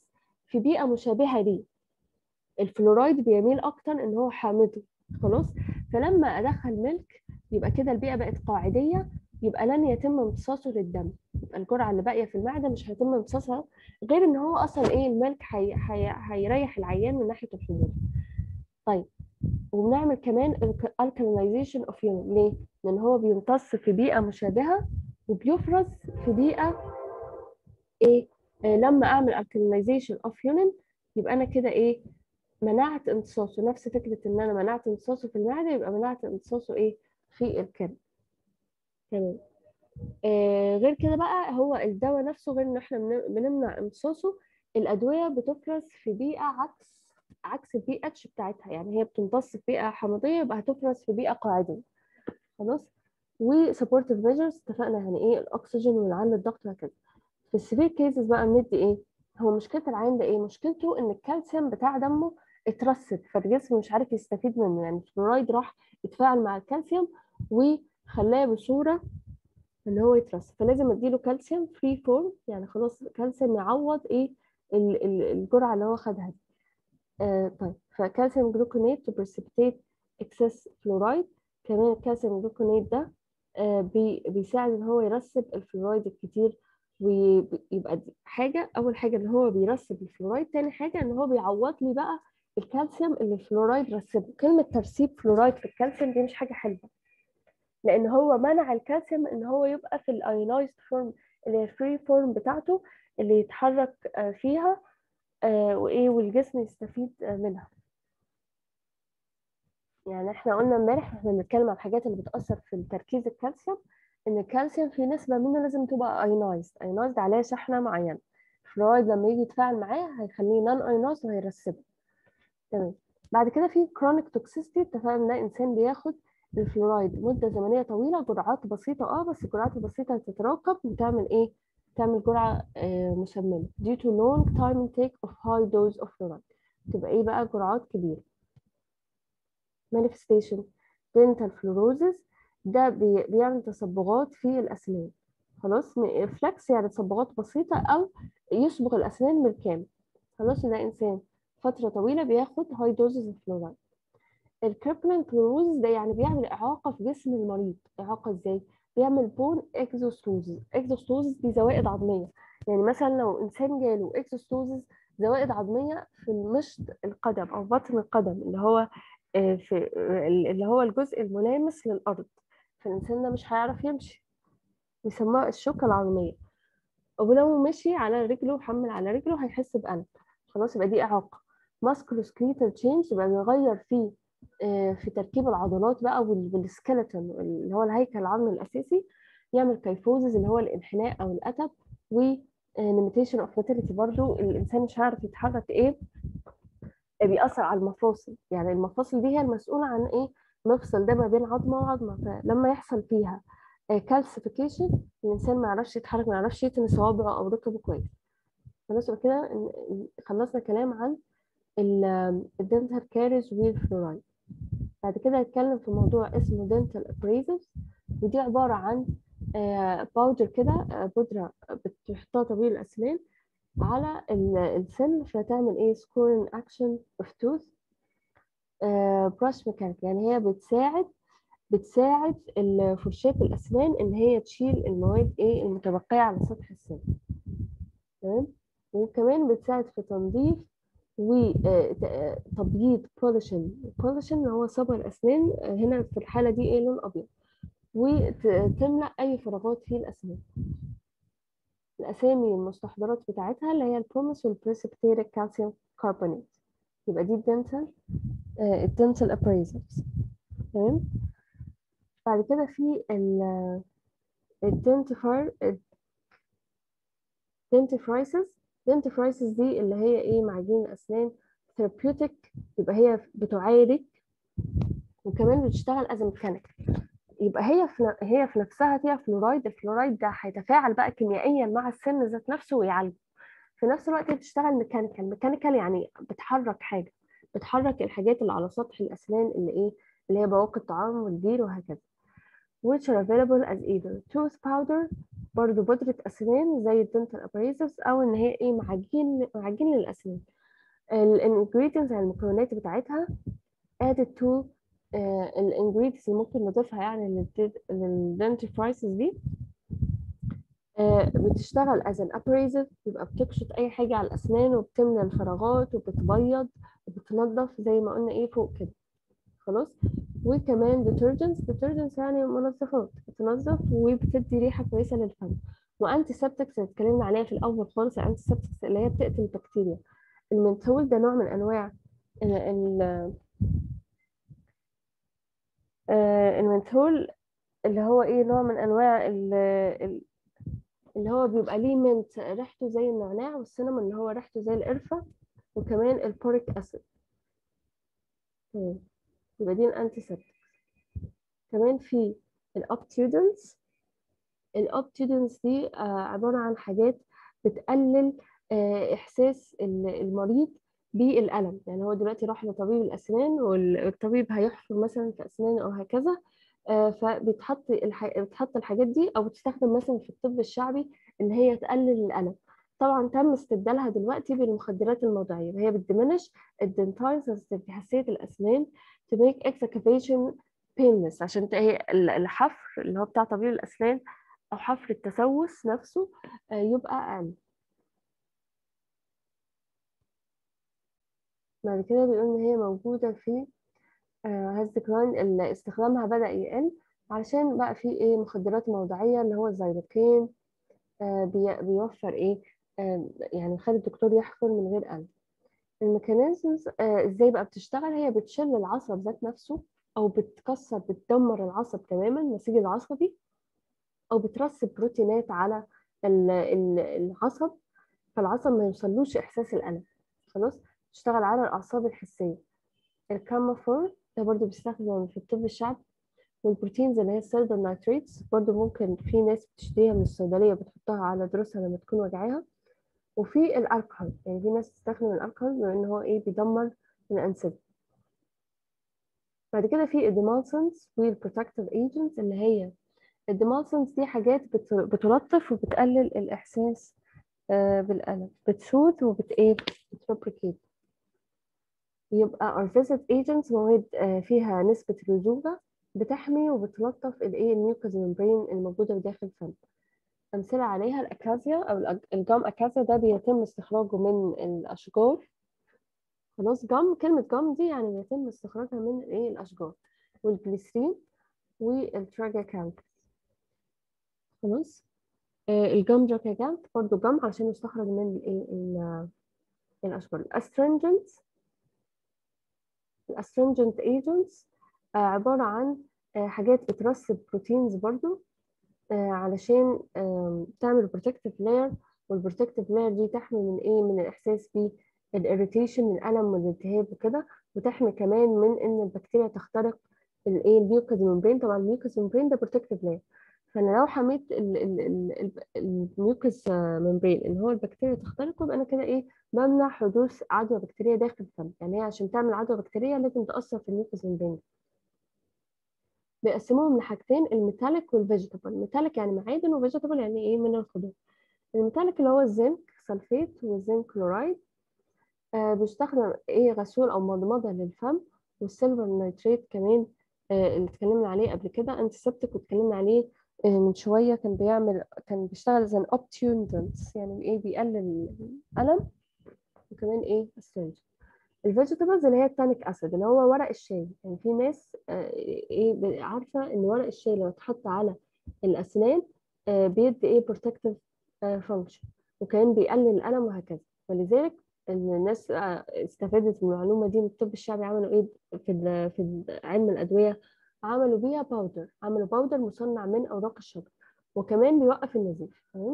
في بيئه مشابهه ليه الفلورايد بيميل اكتر ان هو حامضي خلاص فلما ادخل ملك يبقى كده البيئه بقت قاعديه يبقى لن يتم امتصاصه للدم يبقى الجرعه اللي باقيه في المعده مش هيتم امتصاصها غير ان هو اصلا ايه الملك هي... هي... هيريح العيان من ناحيه الحموضه طيب وبنعمل كمان alkalization of urine ليه؟ لان هو بيمتص في بيئه مشابهه وبيفرز في بيئه ايه آه لما اعمل alkalization of urine يبقى انا كده ايه منعت امتصاصه نفس فكره ان انا منعت امتصاصه في المعده يبقى منعت امتصاصه ايه في الكبد تمام آه غير كده بقى هو الدواء نفسه غير ان احنا بنمنع امتصاصه الادويه بتفرز في بيئه عكس عكس البي اتش بتاعتها يعني هي بتمتص في بيئه حمضيه يبقى هتفرز في بيئه قاعديه خلاص وسبورتيف ميجرز اتفقنا يعني ايه الاكسجين ونعلي الضغط وهكذا في السيفير كيسز بقى بندي ايه هو مشكله العين ده ايه مشكلته ان الكالسيوم بتاع دمه اترسب فالجسم مش عارف يستفيد منه يعني الفلورايد راح يتفاعل مع الكالسيوم وخلاه بصوره ان هو يترسب فلازم اديله كالسيوم فري فورم يعني خلاص كالسيوم يعوض ايه الجرعه اللي هو خدها دي آه طيب فكالسيوم جلوكونات تو بريسبتيت اكسس فلورايد كمان الكالسيوم جلوكونات ده آه بي بيساعد ان هو يرسب الفلورايد الكتير ويبقى دي حاجه اول حاجه ان هو بيرسب الفلورايد تاني حاجه ان هو بيعوض لي بقى الكالسيوم اللي الفلورايد رسبه كلمه ترسيب فلورايد في الكالسيوم دي مش حاجه حلوه لان هو منع الكالسيوم ان هو يبقى في الايونايزد فورم اللي هي الفري فورم بتاعته اللي يتحرك فيها وايه والجسم يستفيد منها يعني احنا قلنا امبارح احنا بنتكلم عن الحاجات اللي بتاثر في تركيز الكالسيوم ان الكالسيوم في نسبه منه لازم تبقى ايونايزد ايونايزد عليها شحنه معينه الفلورايد لما يجي يتفاعل معاه هيخليه نون ايونايزد وهيرسبه تمام بعد كده في كرونيك توكسيستي اتفقنا ان انسان بياخد الفلورايد مده زمنيه طويله جرعات بسيطه اه بس الجرعات البسيطه هتتراكم وتعمل ايه تعمل جرعه آه مسممه due to long time intake of high dose of fluoride تبقى ايه بقى جرعات كبيره manifestation dental fluorosis ده بي بيعمل تصبغات في الاسنان خلاص فلكس يعني تصبغات بسيطه او يصبغ الاسنان بالكامل خلاص ده انسان فتره طويله بياخد هاي دوزز اوف فلورايد الكريبلين كلوروزس ده يعني بيعمل اعاقه في جسم المريض اعاقه ازاي بيعمل بون اكزوستوزز اكزوستوزز دي زوائد عظميه يعني مثلا لو انسان جاله اكزوستوزز زوائد عظميه في مشط القدم او بطن القدم اللي هو في اللي هو الجزء الملامس للارض فالانسان ده مش هيعرف يمشي بيسموها الشوكه العظميه ولو مشي على رجله وحمل على رجله هيحس بألم خلاص يبقى دي إعاقة ماسكولوسكليتال تشينج يبقى بيغير فيه في تركيب العضلات بقى والسكeleton اللي هو الهيكل العظمي الأساسي يعمل كيفوزز اللي هو الانحناء أو الأتب و limitation of motility برضو الإنسان مش هيعرف يتحرك إيه بيأثر على المفاصل يعني المفاصل دي هي المسؤولة عن إيه مفصل ده ما بين عظمة وعظمة فلما يحصل فيها كالسيفيكيشن الإنسان ما يعرفش يتحرك ما يعرفش يتني صوابعه أو ركبه كويس خلاص كده خلصنا كلام عن الدنتال كاريز والفلورايد بعد كده هنتكلم في موضوع اسمه دنتال ابريزز ودي عبارة عن باودر كده بودرة بتحطها طبيب الأسنان على السن فتعمل ايه سكورين اكشن اوف توث براش ميكانيك يعني هي بتساعد بتساعد فرشاة الأسنان إن هي تشيل المواد إيه المتبقية على سطح السن تمام وكمان بتساعد في تنظيف وتبييض بوليشن بوليشن اللي هو صبغ الأسنان هنا في الحالة دي إيه لون أبيض وتملأ أي فراغات في الأسنان الأسامي المستحضرات بتاعتها اللي هي البروميس والبريسبتيريك كالسيوم كاربونات يبقى دي الدنتال الدنتال ابريزرز تمام بعد كده في ال الدنتفر دنتفرايسز دنتفرايسز دي اللي هي ايه معجين الاسنان ثيرابيوتيك يبقى هي بتعالج وكمان بتشتغل از ميكانيك يبقى هي في هي في نفسها فيها فلورايد الفلورايد ده هيتفاعل بقى كيميائيا مع السن ذات نفسه ويعالجه في نفس الوقت هي بتشتغل ميكانيكال ميكانيكال يعني بتحرك حاجه بتحرك الحاجات اللي على سطح الاسنان اللي ايه اللي هي بواقي الطعام والجير وهكذا which are available as either tooth powder برضو بودرة أسنان زي الدنتال ابريزفز أو إن هي إيه معجين معجين للأسنان الانجريدينتس يعني المكونات بتاعتها added to الانجريدينتس اللي ممكن نضيفها يعني للدنتيفرايسز دي آه، بتشتغل as an abrasive يبقى بتكشط أي حاجة على الأسنان وبتملى الفراغات وبتبيض وبتنظف زي ما قلنا إيه فوق كده خلاص وكمان detergents detergents يعني منظفات بتنظف وبتدي ريحة كويسة للفم وانتي سبتكس اللي اتكلمنا عليها في الأول خالص الانتي سبتكس اللي هي بتقتل البكتيريا المنثول ده نوع من أنواع ال ال آه، المنثول اللي هو ايه نوع من انواع ال- ال- اللي هو بيبقى ليه منت ريحته زي النعناع والسينامون اللي هو ريحته زي القرفة وكمان البوريك اسيد تمام يبقى دي الانتي سبتكس كمان في الابتيودنس الابتيودنس دي آه، عبارة عن حاجات بتقلل آه، احساس ال- المريض بالألم يعني هو دلوقتي راح لطبيب الأسنان والطبيب هيحفر مثلا في أسنانه أو هكذا آه، فبتحط الح... بتحط الحاجات دي أو بتستخدم مثلا في الطب الشعبي إن هي تقلل الألم طبعا تم استبدالها دلوقتي بالمخدرات الموضعية هي بتدمنش الدنتايل sensitivity حساسية الأسنان to make excavation painless عشان ت- هي ال- الحفر اللي هو بتاع طبيب الأسنان أو حفر التسوس نفسه آه، يبقى أقل بعد كده بيقول إن هي موجودة في هاز ديكلاين استخدامها بدأ يقل علشان بقى في إيه مخدرات موضعية اللي هو الزيلوكين آه، بي- بيوفر إيه آه، يعني خلي الدكتور يحفر من غير ألم الميكانيزمز إزاي بقى بتشتغل هي بتشل العصب ذات نفسه أو بتكسر بتدمر العصب تماما النسيج العصبي أو بترسب بروتينات على ال- ال- العصب فالعصب ما يوصلوش إحساس الألم خلاص تشتغل على الأعصاب الحسية الكامافور ده برضو بيستخدم في الطب الشعبي والبروتينز اللي هي السيلفر نايتريتس برضو ممكن في ناس بتشتريها من الصيدلية بتحطها على ضروسها لما تكون وجعاها وفي الألكحول يعني في ناس بتستخدم الألكحول بما إن هو إيه بيدمر الأنسجة بعد كده في الديمالسنس والبروتكتيف ايجنتس اللي هي الديمالسنس دي حاجات بت- بتلطف وبتقلل الإحساس آه، بالألم بتسود وبت إيه بتروبريكيت يبقى Artesunate agents مواد آه، فيها نسبة رذوبة بتحمي وبتلطف الايه الميوكوز ممبرين الموجودة داخل الفم أمثلة عليها الأكازيا أو الأج- الجام أكازيا ده بيتم استخراجه من الأشجار خلاص جام كلمة جام دي يعني بيتم استخراجها من الايه الأشجار والجليسرين والتراجاكانث خلاص آه، الجام جاكاجانث برضه جام عشان يستخرج من الايه ال- الأشجار الأسترنجنت الاسترنجنت ايجنتس عبارة عن آه، حاجات بترسب بروتينز برضو آه، علشان آم، تعمل بروتكتيف لاير والبروتكتيف لاير دي تحمي من ايه من الاحساس بالاريتيشن الالم والالتهاب وكده وتحمي كمان من ان البكتيريا تخترق الايه الميوكوز ممبرين طبعا الميوكوز ممبرين ده بروتكتيف لاير فانا لو حميت ال- ال- ال- ال- الميوكوز ممبرين ان هو البكتيريا تخترقه يبقى انا كده ايه بمنع حدوث عدوى بكتيريه داخل الفم يعني هي عشان تعمل عدوى بكتيريه لازم تاثر في الميوكوز ممبرين بيقسموهم لحاجتين الميتاليك والفيجيتابل الميتاليك يعني معادن وفيجيتابل يعني ايه من الخضار الميتاليك اللي هو الزنك سلفيت والزنك كلورايد آه بيستخدم ايه غسول او مضمضه للفم والسيلفر نيتريت كمان آه اللي اتكلمنا عليه قبل كده انتي سبتيك واتكلمنا عليه آه من شويه كان بيعمل كان بيشتغل زي اوبتيوندنس يعني ايه بيقلل الالم وكمان ايه السنج الفيجيتابلز اللي هي التانيك اسيد اللي هو ورق الشاي يعني في ناس آه، ايه ب- عارفه ان ورق الشاي لو اتحط على الاسنان آه، بيدي ايه بروتكتيف فانكشن وكمان بيقلل الالم وهكذا ولذلك إن الناس آه، استفادت من المعلومه دي من الطب الشعبي عملوا ايه في ال- في ال- علم الادويه عملوا بيها باودر عملوا باودر مصنع من اوراق الشجر وكمان بيوقف النزيف تمام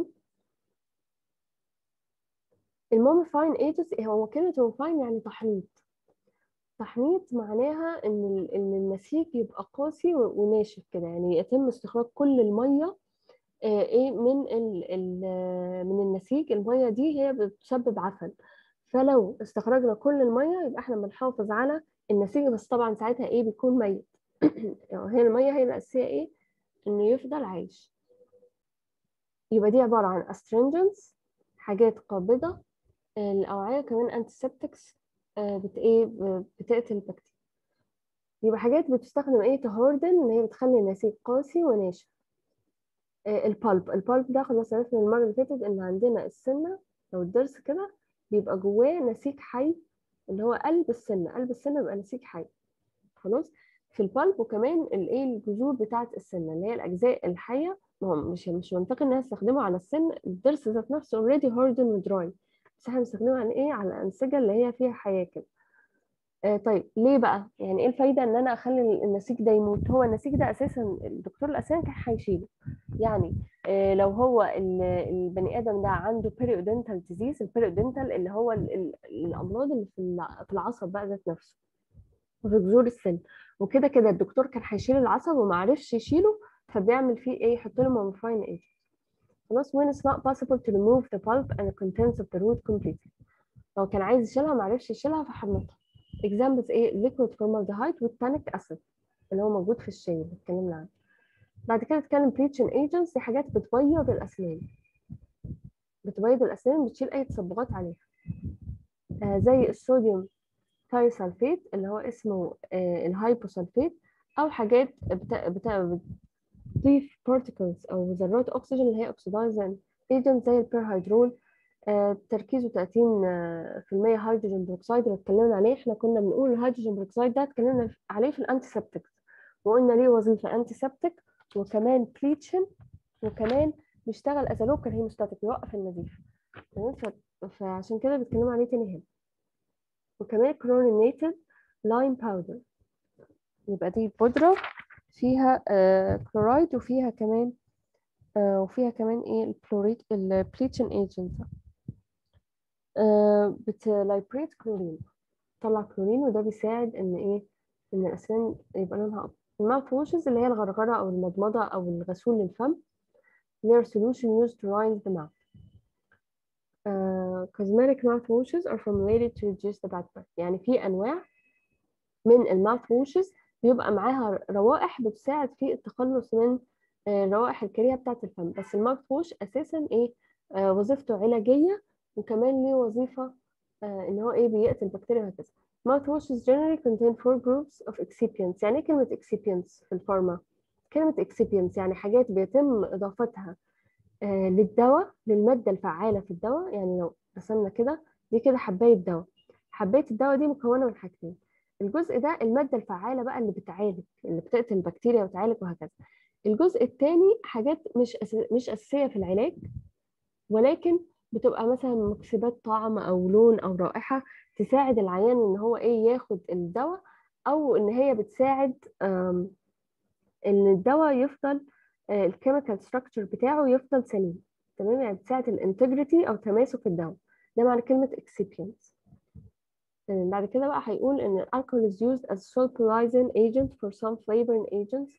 الموميفاين ايجنتس هو كلمه موميفاين يعني تحنيط تحنيط معناها ان ال- ان النسيج يبقى قاسي و- وناشف كده يعني يتم استخراج كل الميه آه، ايه من ال ال آه، من النسيج الميه دي هي بتسبب عفن فلو استخرجنا كل الميه يبقى احنا بنحافظ على النسيج بس طبعا ساعتها ايه بيكون ميت يعني هي الميه هي الاساسيه ايه انه يفضل عايش يبقى دي عبارة عن astringents حاجات قابضة الأوعية كمان antiseptics آه، بت إيه ب- بتقتل البكتيريا يبقى حاجات بتستخدم إيه تهاردن إن هي بتخلي النسيج قاسي وناشف البالب البالب ده خلاص عرفنا المرة اللي فاتت إن عندنا السنة أو الضرس كده بيبقى جواه نسيج حي اللي هو قلب السنة قلب السنة بيبقى نسيج حي خلاص في البالب وكمان الايه الجذور بتاعة السنة اللي هي الأجزاء الحية ما هو مش مش منطقي إن أنا أستخدمه على السن الضرس ذات نفسه اوريدي هاردن ودراي بس احنا بنستخدمه على ايه على الأنسجة اللي هي فيها حياة كده آه طيب ليه بقى يعني ايه الفايدة ان انا اخلي النسيج ده يموت هو النسيج ده اساسا الدكتور الاسنان كان هيشيله يعني آه لو هو ال- البني ادم ده عنده periodontal disease البيريودنتال اللي هو ال- ال- الامراض اللي في الع- في العصب بقى ذات نفسه وفي جذور السن وكده كده الدكتور كان هيشيل العصب وما عرفش يشيله فبيعمل فيه ايه يحط له مامفاين ايجنت خلاص when it's not possible to remove the pulp and the contents of the root completely لو كان عايز يشيلها ما عرفش يشيلها فحمضها examples ايه liquid formaldehyde والتانيك acid اللي هو موجود في الشاي اللي اتكلمنا عنه بعد كده اتكلم bleaching agents دي حاجات بتبيض الاسنان بتبيض الاسنان بتشيل اي تصبغات عليها آه زي الصوديوم ثايسلفيت اللي هو اسمه آه الهايبوسلفيت او حاجات بتا... بتا... بتضيف particles او ذرات اكسجين اللي هي oxidizing agent زي البيرهيدرول آه تركيزه 30 آه، في المية هيدروجين بروكسيد اللي اتكلمنا عليه احنا كنا بنقول الهيدروجين بروكسيد ده اتكلمنا عليه في الانتيسبتكس وقلنا ليه وظيفة انتيسبتك وكمان بليتشن وكمان بيشتغل از لوكال هيموستاتيك بيوقف النزيف تمام ف- فعشان كده بيتكلموا عليه تاني هنا وكمان كلورينيتد لايم باودر يبقى دي بودرة فيها آه كلورايد وفيها كمان آه وفيها كمان ايه الكلوريد البليتشن ايجنت آه بتلايبريت كلورين طلع كلورين وده بيساعد ان ايه ان الاسنان يبقى لونها ابيض الماوث واشز اللي هي الغرغرة او المضمضة او الغسول للفم their solution used to rinse the mouth uh, cosmetic mouthwashes are formulated to reduce the bad breath يعني في انواع من الماوث واشز بيبقى معاها روائح بتساعد في التخلص من آه، الروائح الكريهه بتاعه الفم بس الماوث ووش اساسا ايه آه، وظيفته علاجيه وكمان ليه وظيفه آه، ان هو ايه بيقتل بكتيريا وهكذا mouth washes generally contain four groups of excipients يعني ايه كلمه excipients في الفارما كلمه excipients يعني حاجات بيتم اضافتها آه، للدواء للماده الفعاله في الدواء يعني لو رسمنا كده دي كده حبايه دواء حبايه الدواء دي مكونه من حاجتين الجزء ده المادة الفعالة بقى اللي بتعالج اللي بتقتل البكتيريا وتعالج وهكذا الجزء الثاني حاجات مش أس... مش أساسية في العلاج ولكن بتبقى مثلا مكسبات طعم أو لون أو رائحة تساعد العيان إن هو إيه ياخد الدواء أو إن هي بتساعد آم، إن الدواء يفضل الكيميكال ستراكشر بتاعه يفضل سليم تمام يعني بتساعد الانتجريتي أو تماسك الدواء ده معنى كلمة excipients تمام بعد كده بقى هيقول ان alcohol is used as sulfurizing agent for some flavoring agents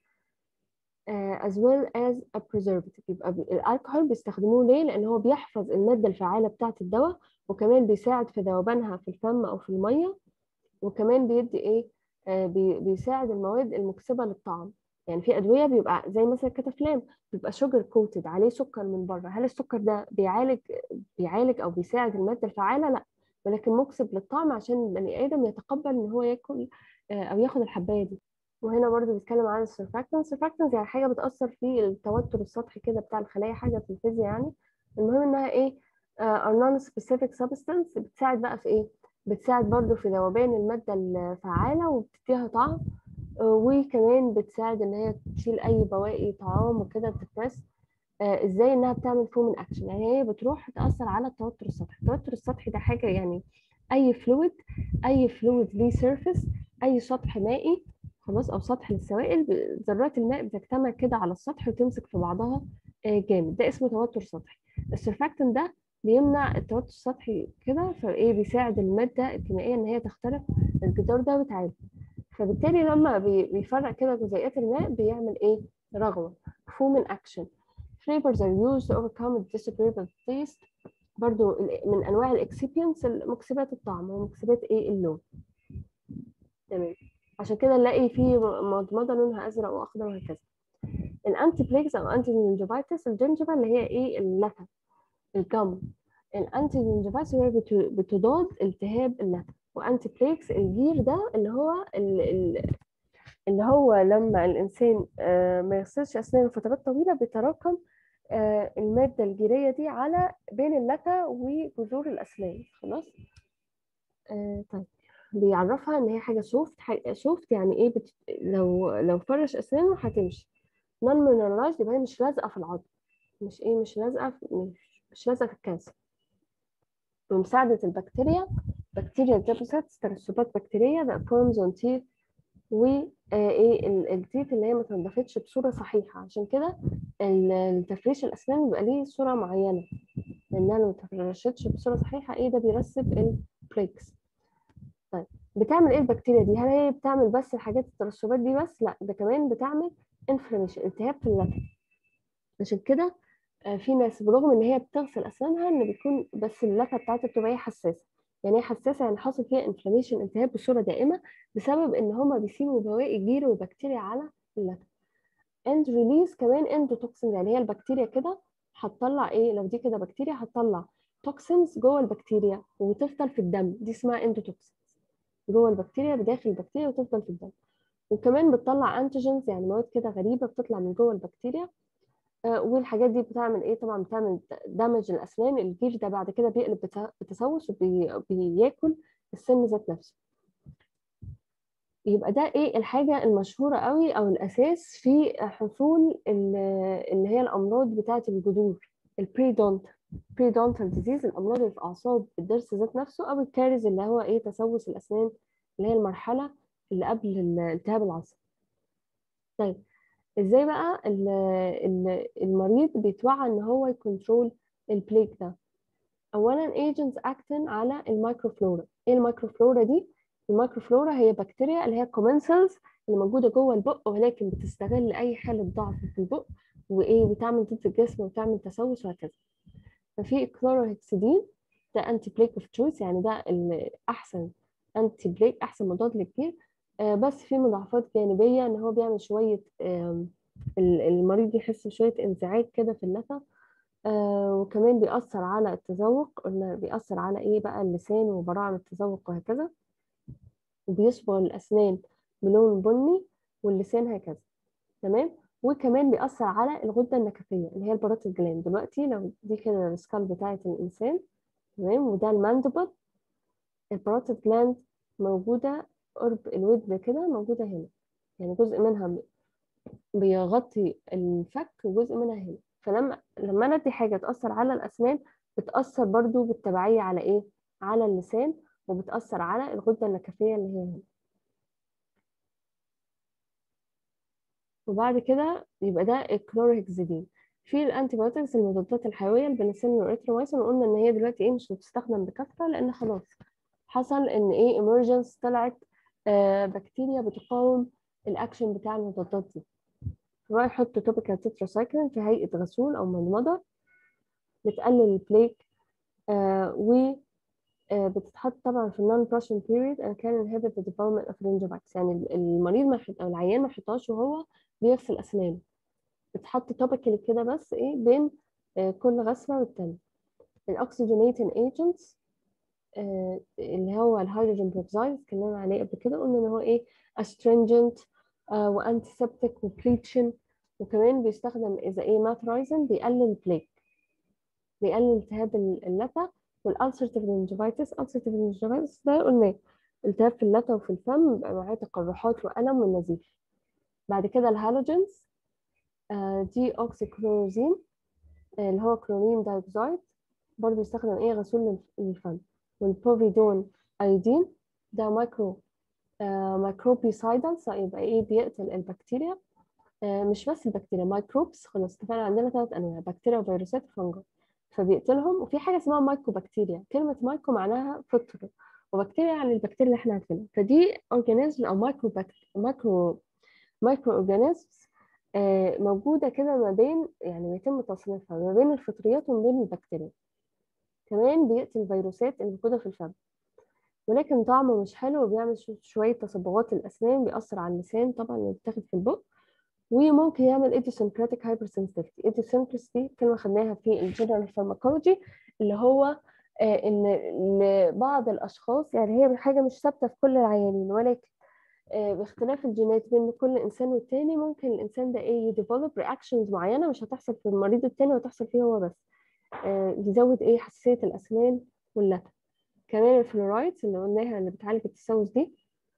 uh, as well as a preservative يبقى ب- الالكحول بيستخدموه ليه لان هو بيحفظ المادة الفعالة بتاعة الدواء وكمان بيساعد في ذوبانها في الفم او في المية وكمان بيدي ايه آه بي- بيساعد المواد المكسبة للطعم يعني في ادوية بيبقى زي مثلا الكتافلام بيبقى شوجر كوتد عليه سكر من بره هل السكر ده بيعالج بيعالج او بيساعد المادة الفعالة لا ولكن مكسب للطعم عشان البني ادم يتقبل ان هو ياكل آه، او ياخد الحبايه دي وهنا برضو بيتكلم عن السرفاكتنس السرفاكتنس يعني حاجه بتاثر في التوتر السطحي كده بتاع الخلايا حاجه في الفيزياء يعني المهم انها ايه آه، are non-specific substance بتساعد بقى في ايه بتساعد برضو في ذوبان الماده الفعاله وبتديها طعم آه، وكمان بتساعد ان هي تشيل اي بواقي طعام وكده بتترس آه، ازاي انها بتعمل فومن اكشن يعني هي بتروح تاثر على التوتر السطحي التوتر السطحي ده حاجه يعني اي فلويد اي فلويد ليه سيرفيس اي سطح مائي خلاص او سطح للسوائل ب- ذرات الماء بتجتمع كده على السطح وتمسك في بعضها آه، جامد ده اسمه توتر سطحي السرفاكتنت ده بيمنع التوتر السطحي كده فايه بيساعد الماده الكيميائيه ان هي تخترق الجدار ده وتعالج فبالتالي لما بي- بيفرق كده جزيئات الماء بيعمل ايه رغوه فومن اكشن flavors are used to overcome the disagreeable taste برضو ال- من انواع الاكسبينس مكسبات الطعم ومكسبات ايه اللون تمام عشان كده نلاقي فيه مضمضه لونها ازرق واخضر وهكذا الانتي بليكس او انتي جنجيفايتس الجنجبه اللي هي ايه اللثه الجم الانتي جنجيفايتس هي بت- بتضاد التهاب اللثه وانتي بليكس الجير ده اللي هو ال- ال- اللي هو لما الانسان آه، ما يغسلش اسنانه فترات طويله بيتراكم آه، الماده الجيريه دي على بين اللثه وجذور الاسنان خلاص آه، طيب بيعرفها ان هي حاجه سوفت سوفت يعني ايه بت... لو لو فرش اسنانه هتمشي نون مينرلايزد يبقى هي مش لازقه في العظم مش ايه مش لازقه في... مش, مش لازقه في الكالسيوم بمساعده البكتيريا بكتيريا deposits ترسبات بكتيريه that forms on teeth و آه، ايه ال- التيث اللي هي ما تنضفتش بصوره صحيحه عشان كده ال- التفريش الاسنان بيبقى ليه صوره معينه لانها لو ما تفرشتش بصوره صحيحه ايه ده بيرسب البريكس طيب بتعمل ايه البكتيريا دي هل هي بتعمل بس الحاجات الترسبات دي بس لا ده كمان بتعمل انفلاميشن التهاب في اللثه عشان كده آه، في ناس برغم ان هي بتغسل اسنانها ان بيكون بس اللثه بتاعتها بتبقى هي حساسه يعني هي حساسه يعني حاصل فيها انفلاميشن التهاب بصوره دائمه بسبب ان هما بيسيبوا بواقي جير وبكتيريا على اللثه اند ريليز كمان اندوتوكسين يعني هي البكتيريا كده هتطلع ايه لو دي كده بكتيريا هتطلع توكسينز جوه البكتيريا وتفضل في الدم دي اسمها اندوتوكسينز جوه البكتيريا بداخل البكتيريا وتفضل في الدم وكمان بتطلع انتيجنز يعني مواد كده غريبه بتطلع من جوه البكتيريا آه، والحاجات دي بتعمل ايه طبعا بتعمل دامج الاسنان الجير ده بعد كده بيقلب بت- بتسوس وبياكل السن ذات نفسه يبقى ده ايه الحاجه المشهوره قوي او الاساس في حصول ال- اللي هي الامراض بتاعه الجذور البريدونت بريدونتال ديزيز الامراض اللي في اعصاب الضرس ذات نفسه او الكارز اللي هو ايه تسوس الاسنان اللي هي المرحله اللي قبل الالتهاب العصبي طيب ازاي بقى ال- ال- المريض بيتوعى ان هو يكنترول البليك ده اولا agents acting على الميكروفلورا ايه الميكروفلورا دي الميكروفلورا هي بكتيريا اللي هي كومنسلز اللي موجوده جوه البق ولكن بتستغل اي حاله ضعف في البق وايه بتعمل ضد الجسم وتعمل تسوس وهكذا ففي كلوروهكسيدين ده انتي بليك اوف تشويس يعني ده الاحسن انتي بليك احسن مضاد للجير آه، بس في مضاعفات جانبيه ان هو بيعمل شويه آم، ال- المريض يحس بشويه انزعاج كده في اللثه آه، وكمان بيأثر على التذوق قلنا بيأثر على ايه بقى اللسان وبراعم التذوق وهكذا وبيصبغ الأسنان بلون بني واللسان هكذا تمام وكمان بيأثر على الغدة النكفية اللي هي الباروتيد جلاند دلوقتي لو دي كده السكال بتاعة الإنسان تمام وده الماندبل الباروتيد جلاند موجودة قرب الودن كده موجودة هنا يعني جزء منها بيغطي الفك وجزء منها هنا فلما لما انا ادي حاجه تاثر على الاسنان بتاثر برضو بالتبعيه على ايه على اللسان وبتاثر على الغده النكفيه اللي هي هنا وبعد كده يبقى ده الكلورهكسيدين في الانتيبيوتكس المضادات الحيويه البنسلين والاريثروميسين وقلنا ان هي دلوقتي ايه مش بتستخدم بكثره لان خلاص حصل ان ايه ايمرجنس طلعت آه بكتيريا بتقاوم الاكشن بتاع المضادات دي راح يحط توبيكال تتراسايكلين في هيئة غسول أو مضمضة بتقلل البليك آه و آه بتتحط طبعا في النون براشن بيريد and can inhibit the development of gingivitis يعني المريض ما يحط أو العيان ما يحطهاش وهو بيغسل أسنانه بتحط توبيكال كده بس إيه بين آه كل غسلة والتانية الأكسجينيتنج agents آه اللي هو الهيدروجين بروكسايد اتكلمنا عليه قبل كده قلنا إن هو إيه astringent آه وانتيسبتيك وبليتشن وكمان بيستخدم اذا ايه ماترايزن بيقلل البليك بيقلل التهاب اللثه والالسرتيف جنجيفايتس السرتيف جنجيفايتس ده قلنا التهاب في اللثه وفي الفم بيبقى معاه تقرحات والم والنزيف بعد كده الهالوجينز آه دي اوكسيكلوروزين آه اللي هو كلورين دايوكسيد برضه بيستخدم ايه غسول للفم والبوفيدون ايودين ده مايكرو ميكروبيسايدال يبقى ايه بيقتل البكتيريا آه مش بس البكتيريا مايكروبس خلاص اتفقنا عندنا ثلاث انواع بكتيريا وفيروسات وفنجا فبيقتلهم وفي حاجه اسمها مايكوبكتيريا كلمه مايكو معناها فطر وبكتيريا يعني البكتيريا اللي احنا عارفينها فدي اورجانيزم او مايكرو بكت... مايكرو مايكرو اورجانيزمز آه موجوده كده ما بين يعني بيتم تصنيفها ما بين الفطريات وما بين البكتيريا كمان بيقتل الفيروسات اللي موجوده في الفم ولكن طعمه مش حلو وبيعمل شوية تصبغات الأسنان بيأثر على اللسان طبعا اللي بتاخد في البق وممكن يعمل idiosyncratic hypersensitivity idiosyncrasy كلمة خدناها في الجنرال pharmacology اللي هو آه، ان لبعض الاشخاص يعني هي حاجة مش ثابتة في كل العيانين ولكن آه، باختلاف الجينات بين كل انسان والتاني ممكن الانسان ده ايه يديفلوب رياكشنز معينة مش هتحصل في المريض التاني وتحصل فيه هو بس آه، يزود ايه حساسية الاسنان واللثة كمان الفلورايدز اللي قلناها اللي بتعالج التسوس دي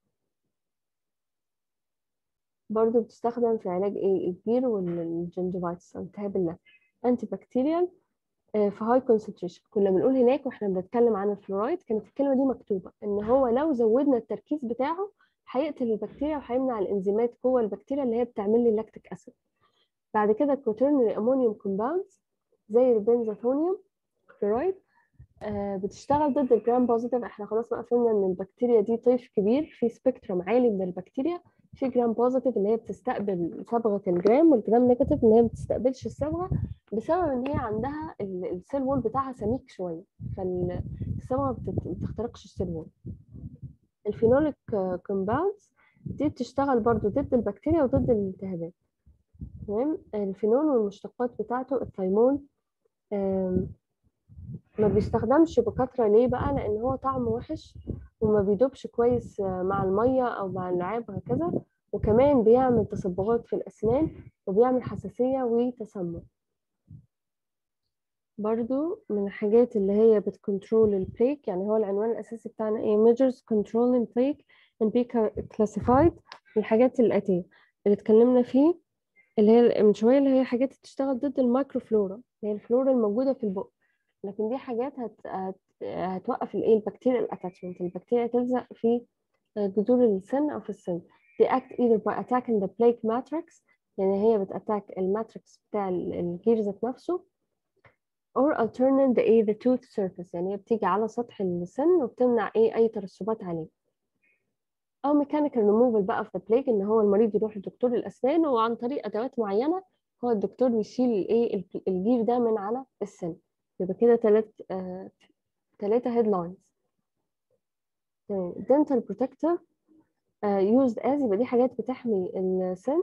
برضو بتستخدم في علاج ايه الجير والجنجفايتس او التهاب اللثة انتي بكتيريال في هاي كونسنتريشن كنا بنقول هناك واحنا بنتكلم عن الفلورايد كانت الكلمه دي مكتوبه ان هو لو زودنا التركيز بتاعه هيقتل البكتيريا وهيمنع الانزيمات جوه البكتيريا اللي هي بتعمل لي لاكتيك اسيد بعد كده الكوترنري امونيوم كومباوندز زي البنزاثونيوم فلورايد آه بتشتغل ضد الجرام بوزيتيف احنا خلاص بقى فهمنا ان البكتيريا دي طيف كبير في سبيكترم عالي من البكتيريا في جرام بوزيتيف اللي هي بتستقبل صبغه الجرام والجرام نيجاتيف اللي هي ما بتستقبلش الصبغه بسبب ان هي عندها السيل وول بتاعها سميك شويه فالصبغه ما بتخترقش السيل وول الفينوليك كومباوندز دي بتشتغل برضو ضد البكتيريا وضد الالتهابات تمام الفينول والمشتقات بتاعته الثيمون ما بيستخدمش بكثرة ليه بقى لأن هو طعمه وحش وما بيدوبش كويس مع المية أو مع اللعاب وهكذا وكمان بيعمل تصبغات في الأسنان وبيعمل حساسية وتسمم برضو من الحاجات اللي هي بتكنترول البليك يعني هو العنوان الأساسي بتاعنا ايه measures controlling plague and be classified الحاجات الآتية اللي اتكلمنا فيه اللي هي من شوية اللي هي حاجات تشتغل ضد المايكروفلورا اللي هي الفلورا الموجودة في البق لكن دي حاجات هت... هت... هتوقف الايه البكتيريا الاتاتشمنت البكتيريا تلزق في جذور السن او في السن they act either by attacking the plaque matrix يعني هي بتاتاك الماتريكس بتاع الجير ذات نفسه or alternate the ايه the tooth surface يعني هي بتيجي على سطح السن وبتمنع ايه اي ترسبات عليه او mechanical removal بقى في the plaque ان هو المريض يروح لدكتور الاسنان وعن طريق ادوات معينه هو الدكتور بيشيل الايه الجير ده من على السن يبقى كده تلات آه تلاتة headlines تمام dental protector uh, used as يبقى دي حاجات بتحمي السن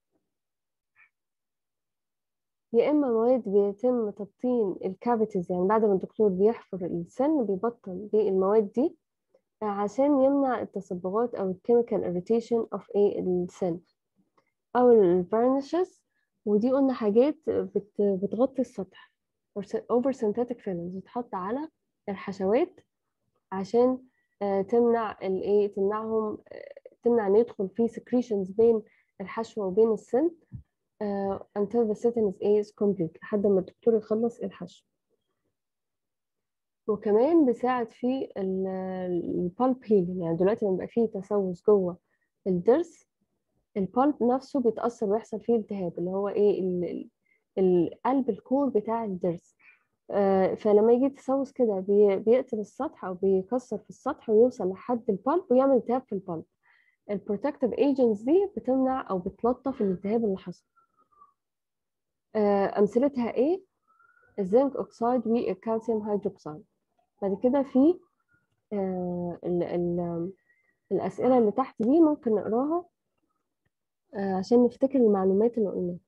يا إما مواد بيتم تبطين الكافيتيز يعني بعد ما الدكتور بيحفر السن بيبطن بالمواد دي عشان يمنع التصبغات أو الكيميكال irritation of ايه السن أو الفارنشز ودي قلنا حاجات بت بتغطي السطح over synthetic fillings بتحط على الحشوات عشان تمنع الايه تمنعهم تمنع ان يدخل في secretions بين الحشوه وبين السن uh, until the setting is, is complete لحد ما الدكتور يخلص الحشو وكمان بيساعد في البالب هيلينج يعني دلوقتي لما بقى فيه تسوس جوه الضرس البالب نفسه بيتأثر ويحصل فيه التهاب اللي هو ايه القلب الكور بتاع الضرس آه فلما يجي تسوس كده بي بيقتل السطح او بيكسر في السطح ويوصل لحد البالب ويعمل التهاب في البالب البروتكتيف ايجنتس دي بتمنع او بتلطف الالتهاب اللي حصل آه امثلتها ايه الزنك اوكسايد والكالسيوم هيدروكسيد بعد كده في آه ال ال الاسئله اللي تحت دي ممكن نقراها آه عشان نفتكر المعلومات اللي قلناها